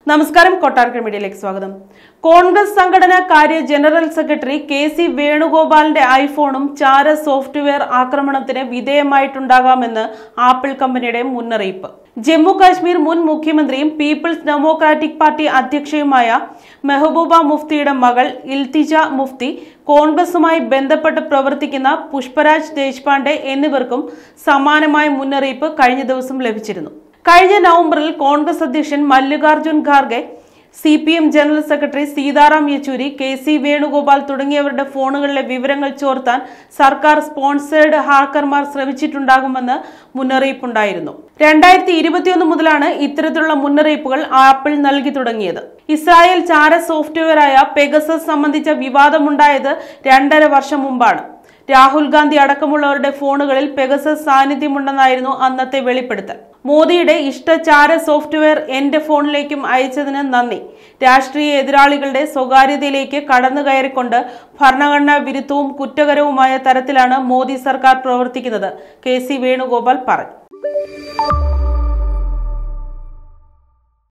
നമസ്കാരം കൊട്ടാരക്കര മീഡിയയിലേക്ക് സ്വാഗതം കോൺഗ്രസ് സംഘടനാ കാര്യ ജനറൽ സെക്രട്ടറി കെ സി വേണുഗോപാലിന്റെ ഐഫോണും ചാര സോഫ്റ്റ്വെയർ ആക്രമണത്തിന് വിധേയമായിട്ടുണ്ടാകാമെന്ന് ആപ്പിൾ കമ്പനിയുടെ മുന്നറിയിപ്പ് ജമ്മു കാശ്മീർ മുൻ മുഖ്യമന്ത്രിയും പീപ്പിൾസ് ഡെമോക്രാറ്റിക് പാർട്ടി അധ്യക്ഷയുമായ മെഹബൂബ മുഫ്തിയുടെ മകൾ ഇൽത്തിജ മുഫ്തി കോൺഗ്രസുമായി ബന്ധപ്പെട്ട് പ്രവർത്തിക്കുന്ന പുഷ്പരാജ് ദേശ്പാണ്ഡെ എന്നിവർക്കും സമാനമായ മുന്നറിയിപ്പ് കഴിഞ്ഞ ദിവസം ലഭിച്ചിരുന്നു കഴിഞ്ഞ നവംബറിൽ കോൺഗ്രസ് അധ്യക്ഷൻ Mallikarjun Kharge C P M general secretary Sitaram Yechury K C Venugopal തുടങ്ങിയവരുടെ ഫോണുകളിലെ വിവരങ്ങൾ ചോർത്താൻ സർക്കാർ സ്പോൺസേഡ് ഹാക്കർമാർ ശ്രമിച്ചിട്ടുണ്ടാകുമെന്ന് മുന്നറിയിപ്പുണ്ടായിരുന്നു രണ്ടായിരത്തി ഇരുപത്തിയൊന്ന് മുതലാണ് ഇത്തരത്തിലുള്ള മുന്നറിയിപ്പുകൾ ആപ്പിൾ നൽകി തുടങ്ങിയത് ഇസ്രായേൽ ചാര സോഫ്റ്റ്വെയറായ പെഗസസ് സംബന്ധിച്ച വിവാദമുണ്ടായത് രണ്ടര വർഷം മുമ്പാണ് രാഹുൽ ഗാന്ധി അടക്കമുള്ളവരുടെ ഫോണുകളിൽ പെഗസസ് സാന്നിധ്യമുണ്ടെന്നായിരുന്നു അന്നത്തെ വെളിപ്പെടുത്തൽ മോദിയുടെ ഇഷ്ടചാര സോഫ്റ്റ്വെയർ എന്റെ ഫോണിലേക്കും അയച്ചതിന് നന്ദി രാഷ്ട്രീയ എതിരാളികളുടെ സ്വകാര്യതയിലേക്ക് കടന്നു കയറിക്കൊണ്ട് ഭരണഘടനാ വിരുദ്ധവും കുറ്റകരവുമായ തരത്തിലാണ് മോദി സർക്കാർ പ്രവർത്തിക്കുന്നത് കെ സി വേണുഗോപാൽ പറഞ്ഞു